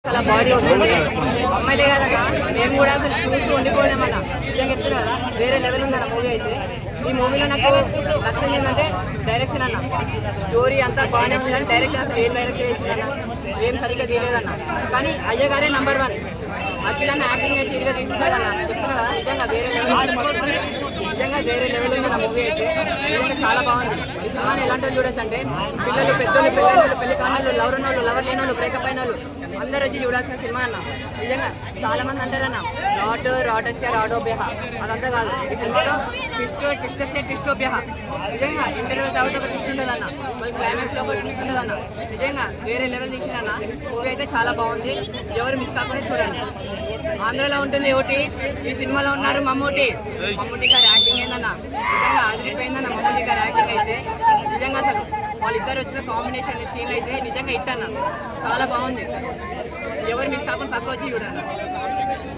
అలా బాడీ వస్తుంది అమ్మాయిలే కదన్నా మేము కూడా అసలు చూస్తూ ఉండిపోయామన్నా నిజంగా చెప్తున్నా కదా వేరే లెవెల్ ఉందన్న మూవీ అయితే ఈ మూవీలో నాకు నచ్చింది ఏంటంటే డైరెక్షన్ అన్న స్టోరీ అంతా బాగానే ఉంది కానీ డైరెక్షన్ అసలు ఏం డైరెక్ట్ చేసిందన్న ఏం సరిగ్గా తీయలేదన్న కానీ అయ్య గారే నంబర్ వన్ అఖిల్ అన్న యాక్టింగ్ అయితే ఇరుగా తీసుకున్నాడన్న చెప్తున్నా కదా నిజంగా వేరే లెవెల్ ఉంది. నిజంగా వేరే లెవెల్ ఉంది నా మూవీ అయితే నిజంగా చాలా బాగుంది ఈ సినిమాని ఎలాంటి వాళ్ళు చూడొచ్చు అంటే పిల్లలు పెద్దోళ్ళు పెళ్ళైన వాళ్ళు పెళ్లి కానోళ్ళు లవర్ ఉన్న వాళ్ళు లవర్ లేని వాళ్ళు బ్రేకప్ అయిన వాళ్ళు అందరూ వచ్చి చూడాల్సిన సినిమా అన్న నిజంగా చాలా మంది అంటారన్న రాడ్ రాడస్య రాడోబ్యహ అదంతా కాదు ఈ సినిమాలో ట్విస్ట్ ట్విస్ట్ వస్తే ట్విస్టోబ్యహ నిజంగా ఇంటర్వ్యూ తర్వాత ఒక ట్విస్ట్ ఉంటుంది అన్న మళ్ళీ క్లైమాక్స్ లో ఒక ట్విస్ట్ ఉంటుంది అన్న నిజంగా వేరే లెవెల్ తీసిన మూవీ అయితే చాలా బాగుంది ఎవరు మిస్ కాకుండా చూడండి ఆంధ్రలో ఉంటుంది ఒకటి ఈ సినిమాలో ఉన్నారు మమ్మూటి మమ్మూటి గారి యాక్టింగ్ ఏందన్న నిజంగా అదిరిపోయిందన్న మమ్మూటి గారి యాక్టింగ్ అయితే నిజంగా అసలు వాళ్ళిద్దరు వచ్చిన కాంబినేషన్ సీన్లు అయితే నిజంగా హిట్ అన్న చాలా బాగుంది ఎవరు మీకు కాకుండా పక్క వచ్చి చూడన్న